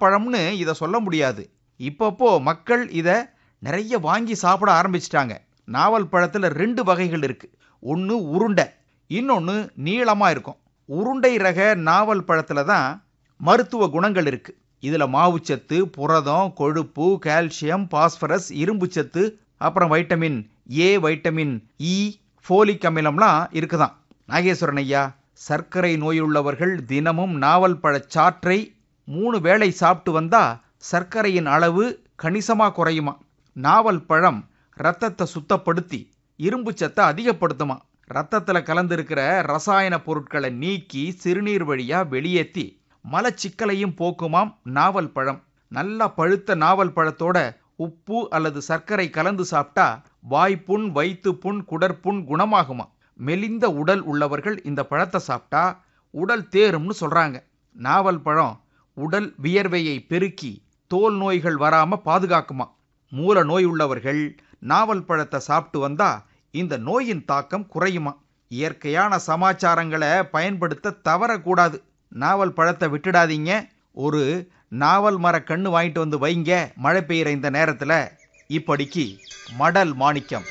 பழம்னு இதை சொல்ல முடியாது இப்பப்போ மக்கள் இதை நிறைய வாங்கி சாப்பிட ஆரம்பிச்சிட்டாங்க நாவல் பழத்தில் ரெண்டு வகைகள் இருக்கு ஒன்று உருண்டை இன்னொன்று நீளமாக இருக்கும் உருண்டை ரக நாவல் பழத்தில் தான் மருத்துவ குணங்கள் இருக்கு இதில் மாவுச்சத்து புரதம் கொழுப்பு கால்சியம் பாஸ்பரஸ் இரும்புச்சத்து அப்புறம் vitamin A vitamin E folic அமிலம்லாம் இருக்குதாம் நாகேஸ்வரன் ஐயா சர்க்கரை நோயுள்ளவர்கள் தினமும் நாவல் பழச்சாற்றை மூணு வேளை சாப்பிட்டு வந்தா சர்க்கரையின் அளவு கணிசமாக குறையுமா நாவல் பழம் ரத்தத்தை சுத்தப்படுத்தி இரும்பு சத்தை அதிகப்படுத்துமா ரத்தத்தில் கலந்திருக்கிற ரசாயன பொருட்களை நீக்கி சிறுநீர் வழியா வெளியேற்றி மலச்சிக்கலையும் போக்குமாம் நாவல் பழம் நல்லா பழுத்த நாவல் பழத்தோட உப்பு அல்லது சர்க்கரை கலந்து சாப்பிட்டா வாய்ப்புண் வயிற்றுப்புண் குடற்புண் குணமாகுமா மெலிந்த உடல் உள்ளவர்கள் இந்த பழத்தை சாப்பிட்டா உடல் தேரும்னு சொல்றாங்க நாவல் பழம் உடல் வியர்வையை பெருக்கி தோல் நோய்கள் வராம பாதுகாக்குமா மூல நோய் உள்ளவர்கள் நாவல் பழத்தை சாப்பிட்டு வந்தா இந்த நோயின் தாக்கம் குறையுமா இயற்கையான சமாச்சாரங்களை பயன்படுத்த தவறக்கூடாது நாவல் பழத்தை விட்டுடாதீங்க ஒரு நாவல் மர கண்ணு வாங்கிட்டு வந்து வைங்க மழை பெய்யுற இந்த நேரத்தில் இப்படிக்கு மடல் மாணிக்கம்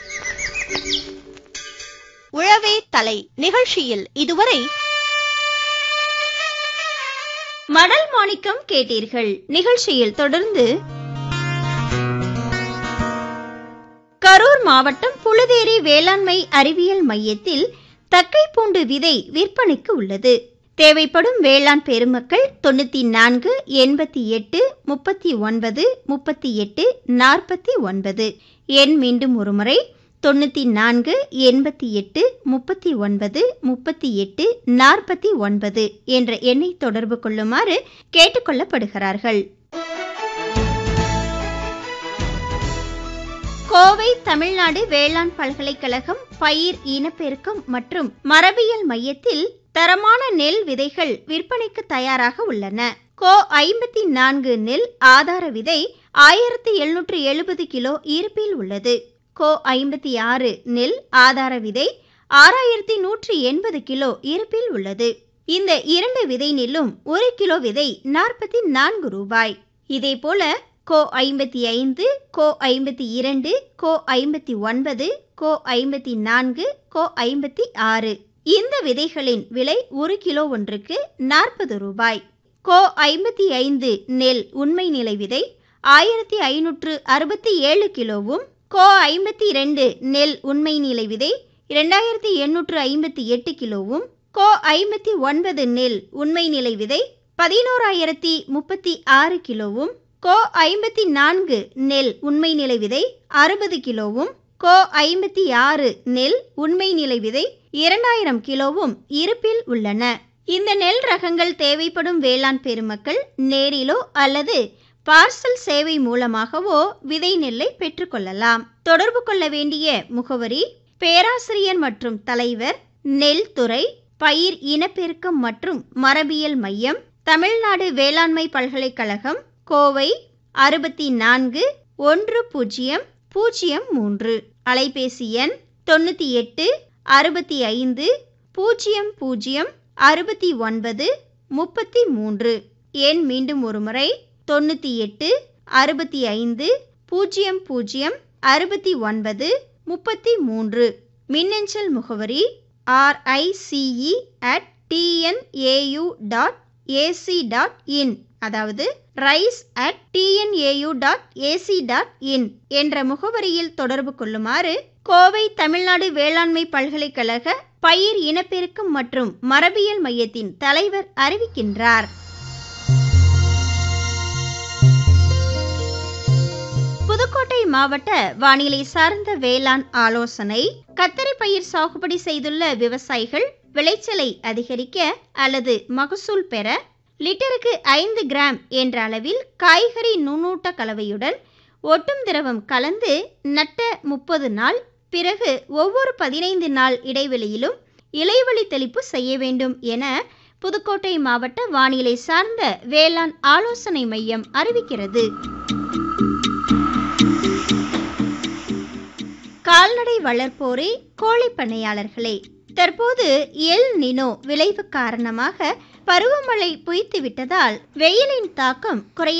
உழவே தலை நிகழ்ச்சியில் இதுவரை மடல் மாணிக்கம் கேட்டீர்கள் நிகழ்ச்சியில் தொடர்ந்து கரூர் மாவட்டம் புழுதேரி வேளாண்மை அறிவியல் மையத்தில் தக்கைப்பூண்டு விதை விற்பனைக்கு உள்ளது தேவைப்படும் வேளாண் பெருமக்கள் தொண்ணூத்தி நான்கு எண்பத்தி எட்டு முப்பத்தி ஒன்பது முப்பத்தி எட்டு நாற்பத்தி ஒன்பது எண் மீண்டும் ஒருமுறை தொண்ணூற்றி நான்கு எண்பத்தி எட்டு முப்பத்தி ஒன்பது முப்பத்தி எட்டு நாற்பத்தி ஒன்பது என்ற எண்ணை தொடர்பு கொள்ளுமாறு கேட்டுக்கொள்ளப்படுகிறார்கள் கோவை தமிழ்நாடு வேளாண் பல்கலைக்கழகம் பயிர் இனப்பெருக்கம் மற்றும் மரபியல் மையத்தில் தரமான நெல் விதைகள் விற்பனைக்கு தயாராக உள்ளன கோ ஐம்பத்தி நான்கு நெல் ஆதார விதை ஆயிரத்தி எழுநூற்று எழுபது கிலோ இருப்பில் உள்ளது கோ ஐம்பத்தி ஆறு நெல் ஆதார விதை ஆறாயிரத்தி நூற்றி எண்பது கிலோ இருப்பில் உள்ளது இந்த இரண்டு விதை நெல்லும் ஒரு கிலோ விதை நாற்பத்தி நான்கு ரூபாய் இதேபோல கோ ஐம்பத்தி ஐந்து கோ ஐம்பத்தி இரண்டு கோ ஐம்பத்தி ஒன்பது கோ ஐம்பத்தி நான்கு கோ ஐம்பத்தி ஆறு இந்த விதைகளின் விலை ஒரு கிலோ ஒன்றுக்கு நாற்பது ரூபாய் கோ ஐம்பத்தி ஐந்து நெல் உண்மை நிலை விதை ஆயிரத்தி ஐநூற்று அறுபத்தி ஏழு கிலோவும் கோ ஐம்பத்தி ரெண்டு நெல் உண்மை நிலை விதை இரண்டாயிரத்தி எண்ணூற்று ஐம்பத்தி எட்டு கிலோவும் கோ ஐம்பத்தி ஒன்பது நெல் உண்மை நிலை விதை பதினோராயிரத்தி முப்பத்தி ஆறு கிலோவும் கோ ஐம்பத்தி நான்கு நெல் உண்மை நிலை விதை அறுபது கிலோவும் கோ ஐம்பத்தி ஆறு நெல் உண்மை நிலை விதை இரண்டாயிரம் கிலோவும் இருப்பில் உள்ளன இந்த நெல் ரகங்கள் தேவைப்படும் வேளாண் பெருமக்கள் நேரிலோ அல்லது பார்சல் சேவை மூலமாகவோ விதை நெல்லை பெற்றுக்கொள்ளலாம் தொடர்பு கொள்ள வேண்டிய முகவரி பேராசிரியர் மற்றும் தலைவர் நெல் துறை பயிர் இனப்பெருக்கம் மற்றும் மரபியல் மையம் தமிழ்நாடு வேளாண்மை பல்கலைக்கழகம் கோவை அறுபத்தி நான்கு ஒன்று பூஜ்ஜியம் பூஜ்ஜியம் மூன்று அலைபேசி எண் தொண்ணூற்றி எட்டு அறுபத்தி ஐந்து பூஜ்ஜியம் பூஜ்ஜியம் அறுபத்தி ஒன்பது முப்பத்தி மூன்று எண் மீண்டும் ஒருமுறை தொண்ணூற்றி எட்டு அறுபத்தி ஐந்து பூஜ்ஜியம் பூஜ்ஜியம் அறுபத்தி ஒன்பது முப்பத்தி மூன்று மின்னஞ்சல் முகவரி RICE at TNAU dot AC dot in அதாவது rice at TNAU dot AC dot in என்ற முகவரியில் தொடர்பு கொள்ளுமாறு கோவை தமிழ்நாடு வேளாண்மை பல்கலைக்கழக பயிர் இனப்பெருக்கம் மற்றும் மரபியல் மையத்தின் தலைவர் அறிவிக்கின்றார் புதுக்கோட்டை மாவட்ட வானிலை சார்ந்த வேளாண் ஆலோசனை கத்தரி பயிர் சாகுபடி செய்துள்ள விவசாயிகள் விளைச்சலை அதிகரிக்க அல்லது மகசூல் பெற லிட்டருக்கு ஐந்து கிராம் என்ற அளவில் காய்கறி நுண்ணூட்ட கலவையுடன் ஒட்டும் திரவம் கலந்து நட்ட முப்பது நாள் பிறகு ஒவ்வொரு பதினைந்து நாள் இடைவெளியிலும் இலைவழி தெளிப்பு செய்ய வேண்டும் என புதுக்கோட்டை மாவட்ட வானிலை சார்ந்த வேளாண் ஆலோசனை மையம் அறிவிக்கிறது கால்நடை வளர்ப்போரே கோழி பண்ணையாளர்களே தற்போது எல் நினோ விளைவு காரணமாக பருவமழை பொய்த்து விட்டதால் வெயிலின் தாக்கம் குறைய